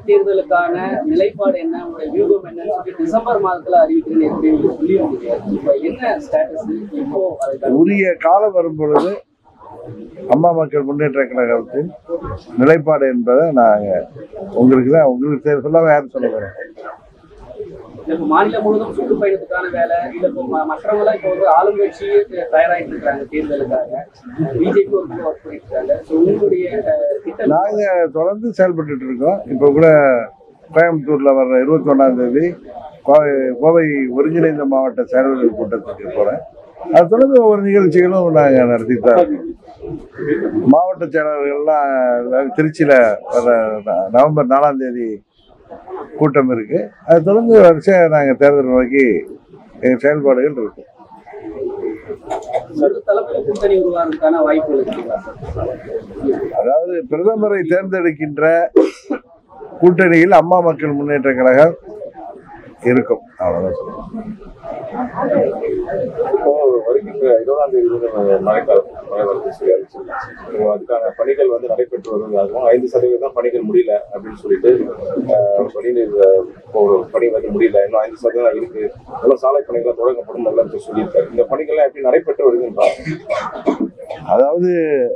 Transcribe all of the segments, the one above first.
தேர்தலுக்கான நிலைப்பாடு என்ன உங்களுடைய வியூகம் என்னன்னு சொல்லி டிசம்பர் மாதத்துல அறிவிக்கிறேன் எப்படி நீங்க சொல்லியிருந்தீங்க இப்ப என்ன ஸ்டேட்டஸ் இப்போ அதுக்கான உரிய காலம் வரும் பொழுது அம்மா மக்கள் முன்னேற்ற கழகத்தின் நிலைப்பாடு என்பதை நாங்கள் உங்களுக்கு தான் உங்களுக்கு தெரி- சொல்லாம யாரும் சொல்ல போகிறோம் இப்ப மாநிலம் முழுவதும் சுற்றுப்பயணத்துக்கான வேலை இல்ல இப்போ ம- மற்றவங்க எல்லாம் இப்போ வந்து ஆளுங்கட்சி தயாராகிட்டு இருக்காங்க தேர்தலுக்காக பிஜேபி ஒரு பக்கம் ஒர்க் பண்ணிட்டு இருக்காங்க ஸோ உங்களுடைய அஹ், திட்டம் நாங்கள் தொடர்ந்து செயல்பட்டுட்டு இருக்கோம் இப்போ கூட கோயம்புத்தூர்ல வர்ற இருபத்தி ஒன்றாம் தேதி கோவை கோவை ஒருங்கிணைந்த மாவட்ட செயலாளர் கூட்டத்துக்கு போகிறேன் அது தொடர்ந்து ஒவ்வொரு நிகழ்ச்சிகளும் நாங்கள் நடத்திட்டு தான் இருக்கோம் மாவட்ட செயலாளர்கள்லாம் திருச்சியில் வர ந- நவம்பர் நாலாம் தேதி கூட்டம் இருக்கு அது தொடர்ந்து வருஷம் நாங்கள் தேர்தல் நோக்கி எங்கள் செயல்பாடுகள் இருக்கு ஒரு தலைமையில கூட்டணி உருவாகிறதுக்கான வாய்ப்புகள் இருக்குங்களா சார் அதாவது பிரதமரை தேர்ந்தெடுக்கின்ற கூட்டணியில் அம்மா மக்கள் முன்னேற்ற கழகம் இருக்கும் அவ்வளவுதான் சொல்லுவேன். இப்போ வருகின்ற இருபதாம் தேதி வந்து நம்ம மழைக்காலம் மழை வரது சொல்லி அறிவிச்சிருக்காங்க. இப்போ அதுக்கான பணிகள் வந்து நடைபெற்று வருவதாகவும் ஐந்து சதவீதம் பணிகள் முடியல அப்படின்னு சொல்லிட்டு ஆஹ், பணிநீர் ஆஹ், இப்போ ஒரு பணி வந்து முடியல இன்னும் ஐந்து சதவீதம் இருக்கு இன்னும் சாலை பணிகள் தொடங்கப்படும் நல்லா இருக்கு சொல்லியிருக்காரு இந்த பணிகள்லாம் எப்படி நடைபெற்று வருகின்றாங்க அதாவது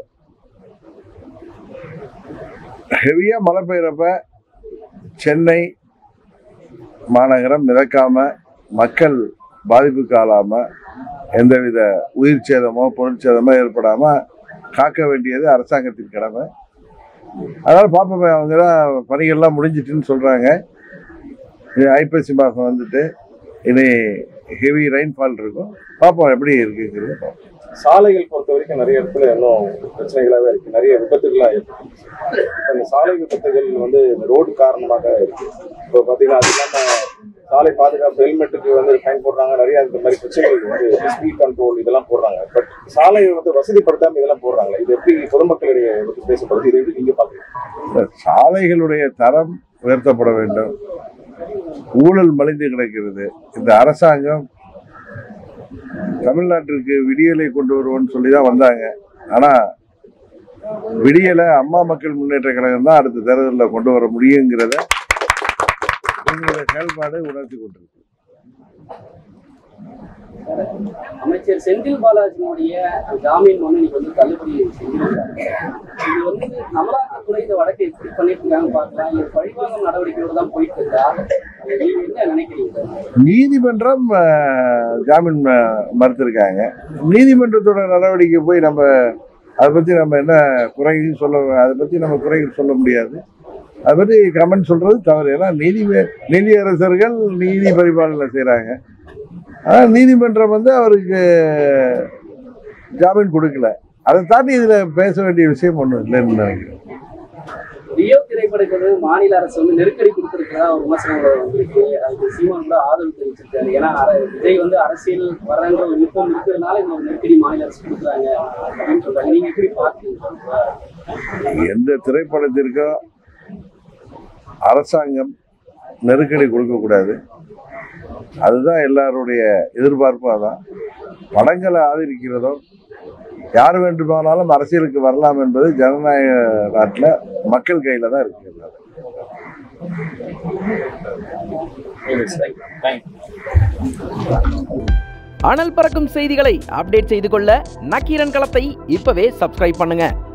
ஹெவியா மழை பெய்யறப்ப சென்னை மாநகரம் மிதக்காம மக்கள் பாதிப்புக்கு ஆளாம எந்தவித உயிர் சேதமோ பொருட்சேதமோ ஏற்படாம காக்க வேண்டியது அரசாங்கத்தின் கடமை அதனால பார்ப்போமே அவங்க தான் பணிகள்லாம் முடிஞ்சிட்டுன்னு சொல்றாங்க இது ஐப்பசி மாதம் வந்துட்டு இனி ஹெவி ரெயின்ஃபால் இருக்கும் பார்ப்போம் எப்படி இருக்குங்கிறது பார்ப்போம் சாலைகள் பொறுத்த வரைக்கும் நிறைய இடத்துல இன்னும் பிரச்சனைகளாவே இருக்கு நிறைய விபத்துகள்லாம் இருக்கு இப்ப இந்த சாலை விபத்துகள் வந்து இந்த ரோடு காரணமாக இருக்கு இப்போ பாத்தீங்கன்னா அது இல்லாம சாலை பாதுகாப்பு ஹெல்மெட்டுக்கு வந்து ஃபைன் போடுறாங்க நிறைய இந்த மாதிரி பிரச்சனைகள் வந்து ஸ்பீட் கண்ட்ரோல் இதெல்லாம் போடுறாங்க பட் சாலையை வந்து வசதிப்படுத்தாம இதெல்லாம் போடுறாங்க இது எப்படி பொதுமக்களிடையே வந்து பேசப்படுது இதை எப்படி நீங்க பாக்குறீங்க சாலைகளுடைய தரம் உயர்த்தப்பட வேண்டும் ஊழல் மலிந்து கிடக்கிறது இந்த அரசாங்கம் தமிழ்நாட்டிற்கு விடியலை கொண்டு வருவோம்னு சொல்லி தான் வந்தாங்க ஆனா விடியலை அம்மா மக்கள் முன்னேற்ற கழகம் தான் அடுத்த தேர்தலில் கொண்டு வர முடியுங்கிறத எங்களுடைய செயல்பாடு உணர்த்தி கொண்டிருக்கு அமைச்சர் செந்தில் பாலாஜியினுடைய ஜாமீன் மனு இன்னைக்கு வந்து தள்ளுபடி செஞ்சிருக்காங்க இது வந்து அமலாக்கத்துறை இந்த வழக்கை எப்படி பண்ணிட்டு இருக்காங்க பார்க்கலாம் இது பழிவாங்கும் நடவடிக்கையோடு தான் போயிட்டு இருக்கா நீங்க என்ன நினைக்கிறீங்க நீதிமன்றம் அஹ், ஜாமீன் ம- மறுத்திருக்காங்க நீதிமன்றத்தோட நடவடிக்கை போய் நம்ம அதை பத்தி நம்ம என்ன குறைகள் சொல்ல அதை பத்தி நம்ம குறைகள் சொல்ல முடியாது அதை பத்தி கமெண்ட் சொல்றது தவறு ஏன்னா நீதி நீதியரசர்கள் நீதி பரிபாலனை செய்றாங்க ஆனால் நீதிமன்றம் வந்து அவருக்கு ஜாமீன் கொடுக்கல அதை தாண்டி இதுல பேச வேண்டிய விஷயம் ஒன்றும் இல்லைன்னு நினைக்கிறேன் ரியோ திரைப்படத்துக்கு வந்து மாநில அரசு வந்து நெருக்கடி கொடுத்திருக்கிறதா ஒரு விமர்சனங்கள் வந்திருக்கு அதுக்கு சீமான் கூட ஆதரவு தெரிவிச்சிருக்காரு ஏன்னா அர- விஜய் வந்து அரசியல் வரன்ற ஒரு விருப்பம் இருக்கிறதுனால இந்த ஒரு நெருக்கடி மாநில அரசு கொடுக்குறாங்க அப்படின்னு சொல்றாங்க நீங்க எப்படி பாக்குறீங்க எந்த திரைப்படத்திற்கும் அரசாங்கம் நெருக்கடி கொடுக்கக்கூடாது அதுதான் எல்லாருடைய எதிர்பார்ப்பும் அதான் படங்களை ஆதரிக்கிறதோ யார் வேண்டுமானாலும் அரசியலுக்கு வரலாம் என்பது ஜனநாயக நாட்டில் மக்கள் கையில் தான் இருக்கு எல்லாரும். அனல் பறக்கும் செய்திகளை அப்டேட் செய்து கொள்ள நக்கீரன் களத்தை இப்பவே சப்ஸ்கிரைப் பண்ணுங்க